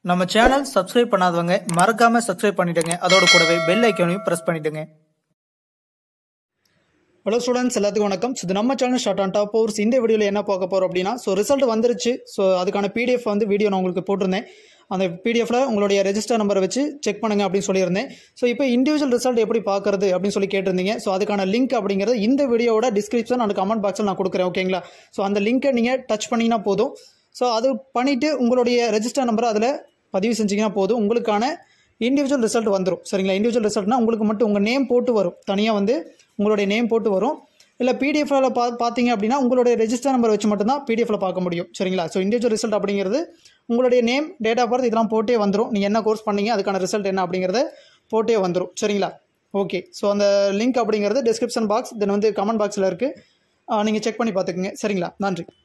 நம்ம channel subscribe பண்ணாதவங்க மறக்காம சப்ஸ்கிரைப் பண்ணிடுங்க அதோட கூடவே பெல் ஐக்கானையும் பிரஸ் பண்ணிடுங்க ஹலோ ஸ்டூடெண்ட்ஸ் எல்லாத்துக்கும் வணக்கம் ஸோ இது நம்ம channel short on top course இந்த வீடியோவில் என்ன பார்க்க போகிறோம் அப்படின்னா ஸோ ரிசல்ட் வந்துருச்சு ஸோ அதுக்கான பிடிஎஃப் வந்து வீடியோ நான் உங்களுக்கு போட்டிருந்தேன் அந்த பிடிஎஃப்ல உங்களுடைய ரெஜிஸ்டர் நம்பரை வச்சு செக் பண்ணுங்க அப்படின்னு சொல்லியிருந்தேன் ஸோ இப்போ இண்டிவிஜுவல் ரிசல்ட் எப்படி பார்க்கறது அப்படின்னு சொல்லி கேட்டிருந்தீங்க ஸோ அதுக்கான லிங்க் அப்படிங்கிறது இந்த வீடியோவோட டிஸ்கிரிப்ஷன் அந்த கமெண்ட் பாக்ஸில் நான் கொடுக்குறேன் ஓகேங்களா ஸோ அந்த லிங்கை நீங்கள் டச் பண்ணிங்கன்னா போதும் ஸோ அது பண்ணிவிட்டு உங்களுடைய ரெஜிஸ்டர் நம்பரை அதில் பதிவு செஞ்சீங்கன்னா போதும் உங்களுக்கான இண்டிவிஜுவல் ரிசல்ட் வந்துடும் சரிங்களா இண்டிவிஜுவல் ரிசல்ட்னா உங்களுக்கு மட்டும் உங்கள் நேம் போட்டு வரும் தனியாக வந்து உங்களுடைய நேம் போட்டு வரும் இல்லை பிடிஎஃப்ல பா பார்த்தீங்க அப்படின்னா உங்களுடைய ரெஜிஸ்டர் நம்பர் வச்சு மட்டும்தான் பிடிஎஃப்ல பார்க்க முடியும் சரிங்களா ஸோ இண்டிவிஜுவல் ரிசல்ட் அப்படிங்கிறது உங்களுடைய நேம் டேட் ஆஃப் பர்த் இதெல்லாம் போட்டே வந்துடும் நீங்கள் என்ன கோர்ஸ் பண்ணீங்க அதுக்கான ரிசல்ட் என்ன அப்படிங்கிறத போட்டே வந்துடும் சரிங்களா ஓகே ஸோ அந்த லிங்க் அப்படிங்கிறது டிஸ்கிரிப்ஷன் பாக்ஸ் தென் வந்து கமெண்ட் பாக்ஸில் இருக்குது நீங்கள் செக் பண்ணி பார்த்துக்குங்க சரிங்களா நன்றி